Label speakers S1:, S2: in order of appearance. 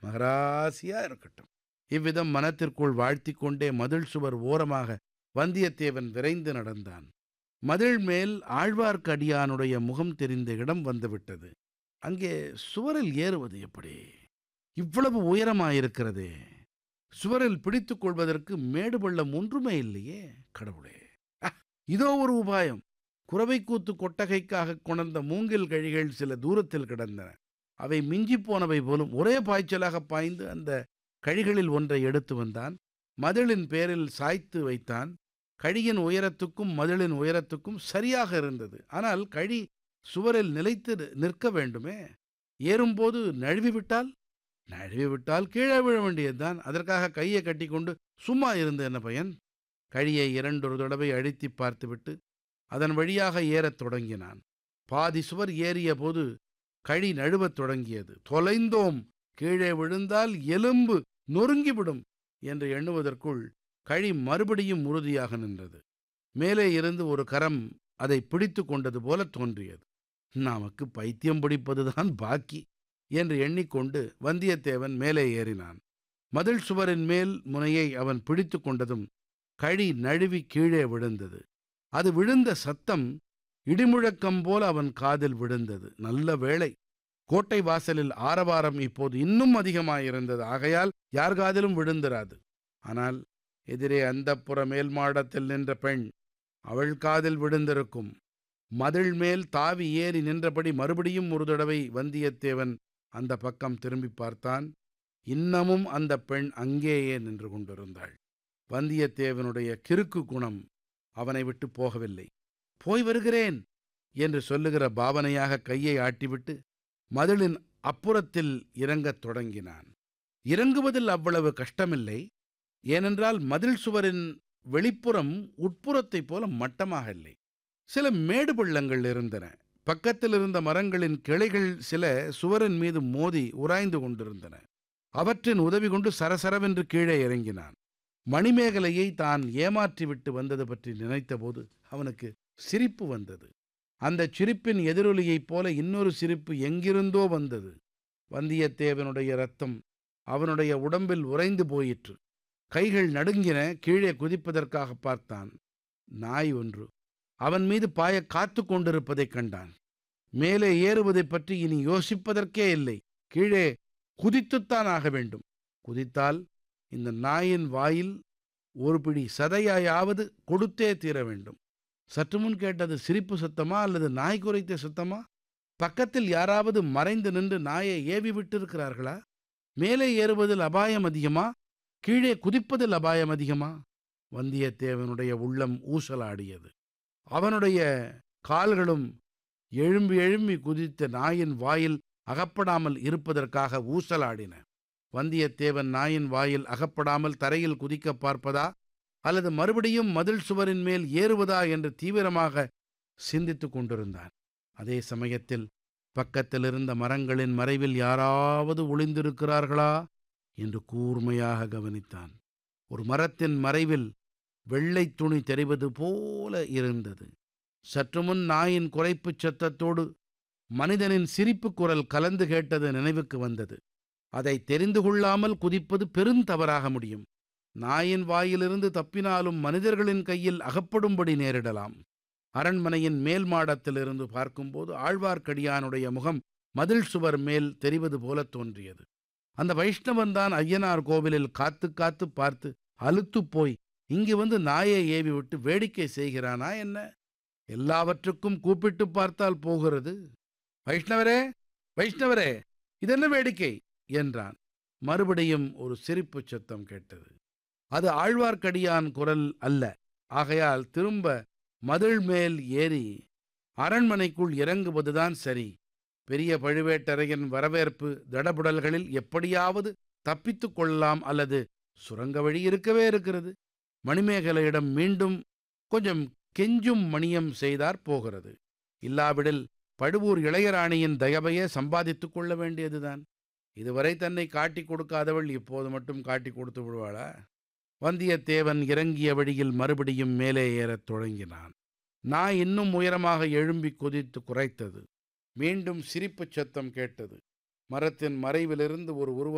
S1: மகராசியா இருக்கட்டும் இவ்விதம் மனத்திற்குள் வாழ்த்திக் கொண்டே மதில் சுவர் ஓரமாக வந்தியத்தேவன் விரைந்து நடந்தான் மதில் மேல் ஆழ்வார்க்கடியானுடைய முகம் தெரிந்த இடம் வந்துவிட்டது அங்கே சுவரில் ஏறுவது எப்படி இவ்வளவு உயரமாயிருக்கிறதே சுவரில் பிடித்துக் கொள்வதற்கு மேடு பள்ளம் ஒன்றுமே இல்லையே கடவுளே அஹ், இதோ ஒரு உபாயம் குறவைக்கூத்து கொட்டகைக்காக கொணர்ந்த மூங்கில் கழிகள் சில தூரத்தில் கிடந்தன அவை மிஞ்சிப் போனவை போலும் ஒரே பாய்ச்சலாக பாய்ந்து அந்த கழிகளில் ஒன்றை எடுத்து வந்தான் மதிலின் பேரில் சாய்த்து வைத்தான் கழியின் உயரத்துக்கும் மதிலின் உயரத்துக்கும் சரியாக இருந்தது ஆனால் கழி சுவரில் நிலைத்து நிற்க வேண்டுமே ஏறும்போது நழுவி விட்டால் நழுவி விட்டால் கீழே விழ வேண்டியதுதான் அதற்காக கையை கட்டிக்கொண்டு சும்மா இருந்த என்ன பயன் கழியை இரண்டொரு தடவை அழித்திப் பார்த்துவிட்டு அதன் வழியாக ஏறத் தொடங்கினான் பாதி சுவர் ஏறிய போது கழி நழுவத் தொடங்கியது தொலைந்தோம் கீழே விழுந்தால் எலும்பு நொறுங்கிவிடும் என்று எண்ணுவதற்குள் கழி மறுபடியும் உறுதியாக நின்றது மேலே இருந்து ஒரு கரம் அதை பிடித்து கொண்டது போல தோன்றியது நமக்கு பைத்தியம் பிடிப்பதுதான் பாக்கி என்று எண்ணிக்கொண்டு வந்தியத்தேவன் மேலே ஏறினான் மதில் சுவரின் மேல் முனையை அவன் பிடித்து கொண்டதும் கழி நழுவி கீழே விழுந்தது அது விழுந்த சத்தம் இடிமுழக்கம் போல அவன் காதில் விழுந்தது நல்ல வேளை கோட்டை வாசலில் ஆரவாரம் இப்போது இன்னும் அதிகமாயிருந்தது ஆகையால் யார் காதிலும் விழுந்திராது ஆனால் எதிரே அந்தப்புற மேல் மாடத்தில் நின்ற பெண் அவள் காதில் விழுந்திருக்கும் மதில் மேல் தாவி ஏறி நின்றபடி மறுபடியும் ஒரு தடவை வந்தியத்தேவன் அந்த பக்கம் திரும்பி பார்த்தான் இன்னமும் அந்த பெண் அங்கேயே நின்று கொண்டிருந்தாள் வந்தியத்தேவனுடைய கிறுக்கு குணம் அவனை விட்டு போகவில்லை போய் வருகிறேன் என்று சொல்லுகிற பாவனையாக கையை ஆட்டிவிட்டு மதிலின் அப்புறத்தில் இறங்கத் தொடங்கினான் இறங்குவதில் அவ்வளவு கஷ்டமில்லை ஏனென்றால் மதில் சுவரின் வெளிப்புறம் உட்புறத்தைப் போல மட்டமாக இல்லை சில மேடு பள்ளங்கள் இருந்தன பக்கத்தில் இருந்த மரங்களின் கிளைகள் சில சுவரின் மீது மோதி உராய்ந்து கொண்டிருந்தன அவற்றின் உதவி கொண்டு சரசரவென்று கீழே இறங்கினான் மணிமேகலையை தான் ஏமாற்றிவிட்டு வந்தது பற்றி நினைத்தபோது அவனுக்கு சிரிப்பு வந்தது அந்தச் சிரிப்பின் எதிரொலியைப் போல இன்னொரு சிரிப்பு எங்கிருந்தோ வந்தது வந்தியத்தேவனுடைய ரத்தம் அவனுடைய உடம்பில் உறைந்து போயிற்று கைகள் நடுங்கின கீழே குதிப்பதற்காக பார்த்தான் நாய் ஒன்று அவன் மீது பாய காத்து கொண்டிருப்பதைக் கண்டான் மேலே ஏறுவதைப் பற்றி இனி யோசிப்பதற்கே இல்லை கீழே குதித்துத்தான் ஆக வேண்டும் குதித்தால் இந்த நாயின் வாயில் ஒரு பிடி சதையாயாவது கொடுத்தே தீர வேண்டும் சற்று முன் கேட்டது சிரிப்பு சத்தமா அல்லது நாய் குறைத்த சத்தமா பக்கத்தில் யாராவது மறைந்து நின்று நாயை ஏவி விட்டிருக்கிறார்களா மேலே ஏறுவதில் அபாயம் அதிகமா கீழே குதிப்பதில் அபாயம் அதிகமா வந்தியத்தேவனுடைய உள்ளம் ஊசலாடியது அவனுடைய கால்களும் எழும்பி எழும்பி குதித்த நாயின் வாயில் அகப்படாமல் இருப்பதற்காக ஊசலாடின வந்தியத்தேவன் நாயின் வாயில் அகப்படாமல் தரையில் குதிக்கப் பார்ப்பதா அல்லது மறுபடியும் மதில் சுவரின் மேல் ஏறுவதா என்று தீவிரமாக சிந்தித்துக் கொண்டிருந்தான் அதே சமயத்தில் பக்கத்தில் இருந்த மரங்களின் மறைவில் யாராவது ஒளிந்திருக்கிறார்களா என்று கூர்மையாக கவனித்தான் ஒரு மரத்தின் மறைவில் வெள்ளைத் துணி தெரிவது போல இருந்தது சற்று முன் நாயின் குறைப்புச் சத்தத்தோடு மனிதனின் சிரிப்புக் குரல் கலந்து கேட்டது நினைவுக்கு வந்தது அதை தெரிந்து கொள்ளாமல் குதிப்பது பெருந்தவறாக முடியும் நாயின் வாயிலிருந்து தப்பினாலும் மனிதர்களின் கையில் அகப்படும்படி நேரிடலாம் அரண்மனையின் மேல் மாடத்திலிருந்து பார்க்கும்போது ஆழ்வார்க்கடியானுடைய முகம் மதில் சுவர் மேல் தெரிவது போல தோன்றியது அந்த வைஷ்ணவன்தான் ஐயனார் கோவிலில் காத்து காத்து பார்த்து அலுத்துப் போய் இங்கு வந்து நாயை ஏவி விட்டு வேடிக்கை செய்கிறானா என்ன எல்லாவற்றுக்கும் கூப்பிட்டு பார்த்தால் போகிறது வைஷ்ணவரே வைஷ்ணவரே இதென்ன வேடிக்கை என்றான் மறுபடியும் ஒரு சிரிப்புச் சத்தம் கேட்டது அது ஆழ்வார்க்கடியான் குரல் அல்ல ஆகையால் திரும்ப மதில் மேல் ஏறி அரண்மனைக்குள் இறங்குவதுதான் சரி பெரிய பழுவேட்டரையன் வரவேற்பு தடபுடல்களில் எப்படியாவது தப்பித்துக் கொள்ளலாம் அல்லது சுரங்க வழி இருக்கவே இருக்கிறது மணிமேகலையிடம் மீண்டும் கொஞ்சம் கெஞ்சும் மணியம் செய்தார் போகிறது இல்லாவிடில் பழுவூர் இளையராணியின் தயவையே சம்பாதித்துக் கொள்ள வேண்டியதுதான் இதுவரை தன்னை காட்டிக் கொடுக்காதவள் இப்போது மட்டும் காட்டிக் கொடுத்து விடுவாளா வந்தியத்தேவன் இறங்கிய வழியில் மறுபடியும் மேலே ஏறத் தொடங்கினான் நாய் இன்னும் உயரமாக எழும்பி குதித்து குரைத்தது மீண்டும் சிரிப்புச் சத்தம் கேட்டது மரத்தின் மறைவிலிருந்து ஒரு உருவம்